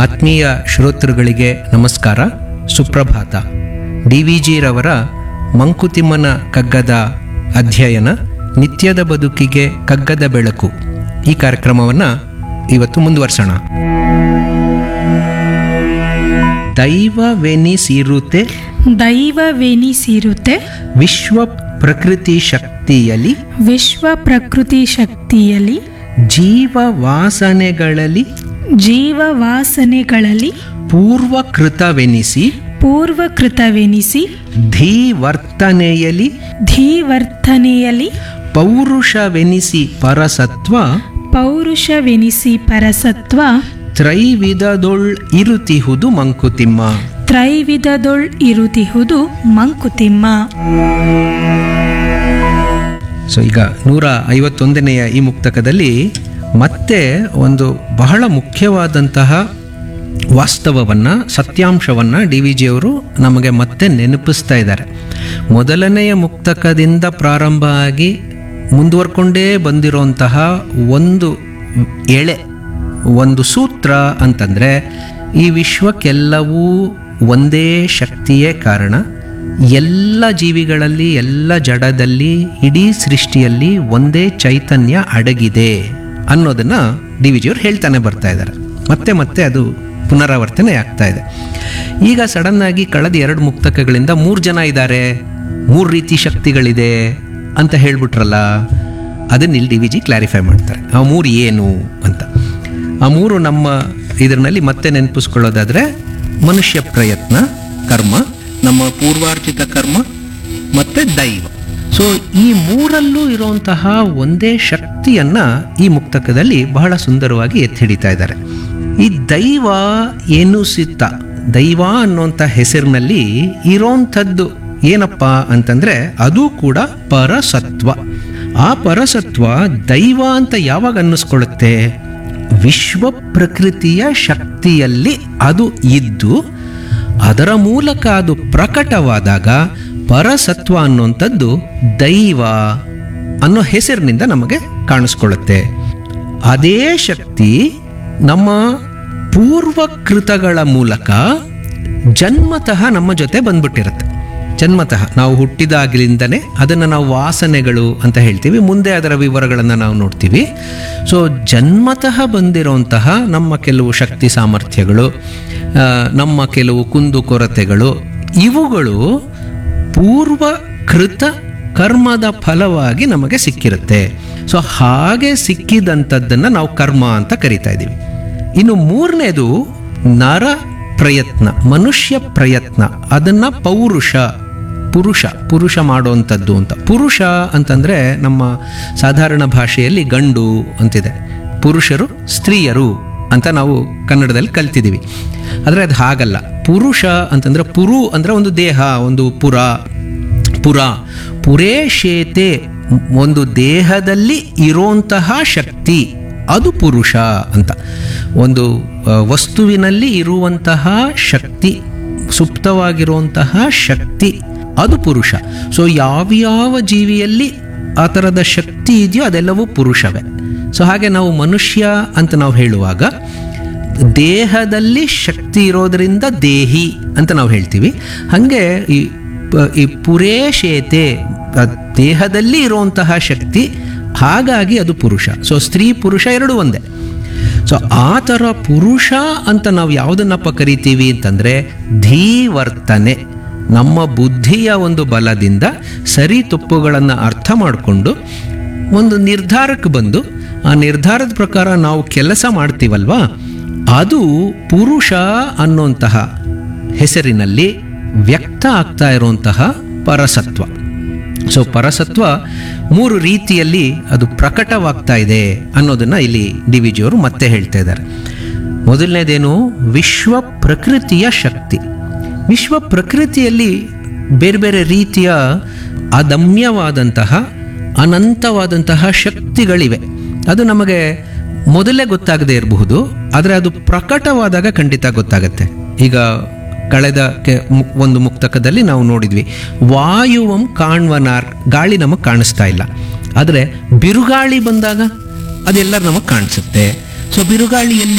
ಆತ್ಮೀಯ ಶ್ರೋತೃಗಳಿಗೆ ನಮಸ್ಕಾರ ಸುಪ್ರಭಾತ ಡಿ ವಿ ಜಿರವರ ಮಂಕುತಿಮ್ಮನ ಕಗ್ಗದ ಅಧ್ಯಯನ ನಿತ್ಯದ ಬದುಕಿಗೆ ಕಗ್ಗದ ಬೆಳಕು ಈ ಕಾರ್ಯಕ್ರಮವನ್ನು ಇವತ್ತು ಮುಂದುವರ್ಸೋಣ ದೈವವೆನಿಸಿರುತೆ ದೈವವೆನಿಸಿರುತ್ತೆ ವಿಶ್ವ ಪ್ರಕೃತಿ ಶಕ್ತಿಯಲ್ಲಿ ವಿಶ್ವ ಪ್ರಕೃತಿ ಶಕ್ತಿಯಲ್ಲಿ ಜೀವ ವಾಸನೆಗಳಲ್ಲಿ ಜೀವವಾಸನೆಗಳಲ್ಲಿ ಪೂರ್ವಕೃತವೆನಿಸಿ ಪೂರ್ವಕೃತವೆನಿಸಿ ಧೀವರ್ತನೆಯಲ್ಲಿ ಧೀವರ್ತನೆಯಲ್ಲಿ ಪೌರುಷವೆನಿಸಿ ಪರಸತ್ವ ಪೌರುಷವೆನಿಸಿ ಪರಸತ್ವ ತ್ರೈವಿಧದೊಳ್ ಇರುತಿಹುದು ಮಂಕುತಿಮ್ಮ ತ್ರೈವಿಧದೊಳ್ ಇರುತಿಹುದು ಮಂಕುತಿಮ್ಮ ಸೊ ಈಗ ನೂರ ಐವತ್ತೊಂದನೆಯ ಈ ಮುಕ್ತಕದಲ್ಲಿ ಮತ್ತೆ ಒಂದು ಬಹಳ ಮುಖ್ಯವಾದಂತಹ ವಾಸ್ತವವನ್ನು ಸತ್ಯಾಂಶವನ್ನು ಡಿ ವಿ ಜಿಯವರು ನಮಗೆ ಮತ್ತೆ ನೆನಪಿಸ್ತಾ ಇದ್ದಾರೆ ಮೊದಲನೆಯ ಮುಕ್ತಕದಿಂದ ಪ್ರಾರಂಭ ಆಗಿ ಮುಂದುವರ್ಕೊಂಡೇ ಬಂದಿರುವಂತಹ ಒಂದು ಎಳೆ ಒಂದು ಸೂತ್ರ ಅಂತಂದರೆ ಈ ವಿಶ್ವಕ್ಕೆಲ್ಲವೂ ಒಂದೇ ಶಕ್ತಿಯೇ ಕಾರಣ ಎಲ್ಲ ಜೀವಿಗಳಲ್ಲಿ ಎಲ್ಲ ಜಡದಲ್ಲಿ ಇಡೀ ಸೃಷ್ಟಿಯಲ್ಲಿ ಒಂದೇ ಚೈತನ್ಯ ಅಡಗಿದೆ ಅನ್ನೋದನ್ನ ಡಿ ವಿ ಜಿಯವರು ಹೇಳ್ತಾನೆ ಬರ್ತಾ ಇದ್ದಾರೆ ಮತ್ತೆ ಮತ್ತೆ ಅದು ಪುನರಾವರ್ತನೆ ಆಗ್ತಾ ಇದೆ ಈಗ ಸಡನ್ ಆಗಿ ಕಳೆದ ಎರಡು ಮುಕ್ತಕಗಳಿಂದ ಮೂರು ಜನ ಇದ್ದಾರೆ ಮೂರು ರೀತಿ ಶಕ್ತಿಗಳಿದೆ ಅಂತ ಹೇಳ್ಬಿಟ್ರಲ್ಲ ಅದನ್ನ ಇಲ್ಲಿ ಡಿ ವಿ ಜಿ ಕ್ಲಾರಿಫೈ ಮಾಡ್ತಾರೆ ಆ ಮೂರು ಏನು ಅಂತ ಆ ಮೂರು ನಮ್ಮ ಇದರಲ್ಲಿ ಮತ್ತೆ ನೆನಪಿಸ್ಕೊಳ್ಳೋದಾದ್ರೆ ಮನುಷ್ಯ ಪ್ರಯತ್ನ ಕರ್ಮ ನಮ್ಮ ಪೂರ್ವಾರ್ಜಿತ ಕರ್ಮ ಮತ್ತೆ ದೈವ ಸೊ ಈ ಮೂರಲ್ಲೂ ಇರುವಂತಹ ಒಂದೇ ಶಕ್ತಿಯನ್ನ ಈ ಮುಕ್ತಕದಲ್ಲಿ ಬಹಳ ಸುಂದರವಾಗಿ ಎತ್ತಿ ಹಿಡಿತಾ ಇದ್ದಾರೆ ಈ ದೈವ ಏನು ಸಿತ್ತ ದೈವ ಅನ್ನುವಂಥ ಹೆಸರಿನಲ್ಲಿ ಇರೋಂಥದ್ದು ಏನಪ್ಪ ಅಂತಂದ್ರೆ ಅದು ಕೂಡ ಪರಸತ್ವ ಆ ಪರಸತ್ವ ದೈವ ಅಂತ ಯಾವಾಗ ಅನ್ನಿಸ್ಕೊಳ್ಳುತ್ತೆ ವಿಶ್ವ ಪ್ರಕೃತಿಯ ಶಕ್ತಿಯಲ್ಲಿ ಅದು ಇದ್ದು ಅದರ ಮೂಲಕ ಅದು ಪ್ರಕಟವಾದಾಗ ಪರಸತ್ವ ಅನ್ನುವಂಥದ್ದು ದೈವ ಅನ್ನೋ ಹೆಸರಿನಿಂದ ನಮಗೆ ಕಾಣಿಸ್ಕೊಳ್ಳುತ್ತೆ ಅದೇ ಶಕ್ತಿ ನಮ್ಮ ಪೂರ್ವಕೃತಗಳ ಮೂಲಕ ಜನ್ಮತಃ ನಮ್ಮ ಜೊತೆ ಬಂದ್ಬಿಟ್ಟಿರುತ್ತೆ ಜನ್ಮತಃ ನಾವು ಹುಟ್ಟಿದಾಗಲಿಂದನೇ ಅದನ್ನು ನಾವು ವಾಸನೆಗಳು ಅಂತ ಹೇಳ್ತೀವಿ ಮುಂದೆ ಅದರ ವಿವರಗಳನ್ನು ನಾವು ನೋಡ್ತೀವಿ ಸೊ ಜನ್ಮತಃ ಬಂದಿರೋಂತಹ ನಮ್ಮ ಕೆಲವು ಶಕ್ತಿ ಸಾಮರ್ಥ್ಯಗಳು ಆ, ನಮ್ಮ ಕೆಲವು ಕುಂದುಕೊರತೆಗಳು ಇವುಗಳು ಪೂರ್ವಕೃತ ಕರ್ಮದ ಫಲವಾಗಿ ನಮಗೆ ಸಿಕ್ಕಿರುತ್ತೆ ಸೊ ಹಾಗೆ ಸಿಕ್ಕಿದಂಥದ್ದನ್ನು ನಾವು ಕರ್ಮ ಅಂತ ಕರಿತಾ ಇದ್ದೀವಿ ಇನ್ನು ಮೂರನೇದು ನರ ಪ್ರಯತ್ನ ಮನುಷ್ಯ ಪ್ರಯತ್ನ ಅದನ್ನ ಪೌರುಷ ಪುರುಷ ಪುರುಷ ಮಾಡುವಂಥದ್ದು ಅಂತ ಪುರುಷ ಅಂತಂದ್ರೆ ನಮ್ಮ ಸಾಧಾರಣ ಭಾಷೆಯಲ್ಲಿ ಗಂಡು ಅಂತಿದೆ ಪುರುಷರು ಸ್ತ್ರೀಯರು ಅಂತ ನಾವು ಕನ್ನಡದಲ್ಲಿ ಕಲ್ತಿದ್ದೀವಿ ಆದರೆ ಅದು ಹಾಗಲ್ಲ ಪುರುಷ ಅಂತಂದ್ರೆ ಪುರು ಅಂದ್ರೆ ಒಂದು ದೇಹ ಒಂದು ಪುರ ಪುರ ಪುರೇಶೇತೆ ಒಂದು ದೇಹದಲ್ಲಿ ಇರೋಂತಹ ಶಕ್ತಿ ಅದು ಪುರುಷ ಅಂತ ಒಂದು ಆ, ವಸ್ತುವಿನಲ್ಲಿ ಇರುವಂತಹ ಶಕ್ತಿ ಸುಪ್ತವಾಗಿರುವಂತಹ ಶಕ್ತಿ ಅದು ಪುರುಷ ಸೊ ಯಾವ್ಯಾವ ಜೀವಿಯಲ್ಲಿ ಆ ಥರದ ಶಕ್ತಿ ಇದೆಯೋ ಅದೆಲ್ಲವೂ ಪುರುಷವೇ ಸೊ ಹಾಗೆ ನಾವು ಮನುಷ್ಯ ಅಂತ ನಾವು ಹೇಳುವಾಗ ದೇಹದಲ್ಲಿ ಶಕ್ತಿ ಇರೋದರಿಂದ ದೇಹಿ ಅಂತ ನಾವು ಹೇಳ್ತೀವಿ ಹಾಗೆ ಈ ಪ- ಈ ಪುರೇಶೇತೆ ಆ ದೇಹದಲ್ಲಿ ಇರುವಂತಹ ಶಕ್ತಿ ಹಾಗಾಗಿ ಅದು ಪುರುಷ ಸೊ ಸ್ತ್ರೀ ಪುರುಷ ಎರಡು ಒಂದೇ ಸೊ ಆ ಥರ ಪುರುಷ ಅಂತ ನಾವು ಯಾವುದನ್ನಪ್ಪ ಕರಿತೀವಿ ಅಂತಂದರೆ ಧೀವರ್ತನೆ ನಮ್ಮ ಬುದ್ಧಿಯ ಒಂದು ಬಲದಿಂದ ಸರಿ ತಪ್ಪುಗಳನ್ನು ಅರ್ಥ ಮಾಡಿಕೊಂಡು ಒಂದು ನಿರ್ಧಾರಕ್ಕೆ ಬಂದು ಆ ನಿರ್ಧಾರದ ಪ್ರಕಾರ ನಾವು ಕೆಲಸ ಮಾಡ್ತೀವಲ್ವಾ ಅದು ಪುರುಷ ಅನ್ನುವಂತಹ ಹೆಸರಿನಲ್ಲಿ ವ್ಯಕ್ತ ಆಗ್ತಾ ಇರುವಂತಹ ಪರಸತ್ವ ಸೊ ಪರಸತ್ವ ಮೂರು ರೀತಿಯಲ್ಲಿ ಅದು ಪ್ರಕಟವಾಗ್ತಾ ಇದೆ ಅನ್ನೋದನ್ನ ಇಲ್ಲಿ ಡಿ ವಿ ಜಿಯವರು ಮತ್ತೆ ಹೇಳ್ತಾ ಇದ್ದಾರೆ ಮೊದಲನೇದೇನು ವಿಶ್ವ ಪ್ರಕೃತಿಯ ಶಕ್ತಿ ವಿಶ್ವ ಪ್ರಕೃತಿಯಲ್ಲಿ ಬೇರೆ ಬೇರೆ ರೀತಿಯ ಅದಮ್ಯವಾದಂತಹ ಅನಂತವಾದಂತಹ ಶಕ್ತಿಗಳಿವೆ ಅದು ನಮಗೆ ಮೊದಲೇ ಗೊತ್ತಾಗದೇ ಇರಬಹುದು ಆದರೆ ಅದು ಪ್ರಕಟವಾದಾಗ ಖಂಡಿತ ಗೊತ್ತಾಗತ್ತೆ ಈಗ ಕಳೆದ ಕೆ ಮು- ಒಂದು ಮುಕ್ತಕದಲ್ಲಿ ನಾವು ನೋಡಿದ್ವಿ ವಾಯುವಂ ಕಾಣ್ವನಾರ್ ಗಾಳಿ ನಮಗೆ ಕಾಣಿಸ್ತಾ ಇಲ್ಲ ಆದರೆ ಬಿರುಗಾಳಿ ಬಂದಾಗ ಅದೆಲ್ಲ ನಮಗೆ ಕಾಣಿಸುತ್ತೆ ಸೊ ಬಿರುಗಾಳಿ ಎಲ್ಲಿ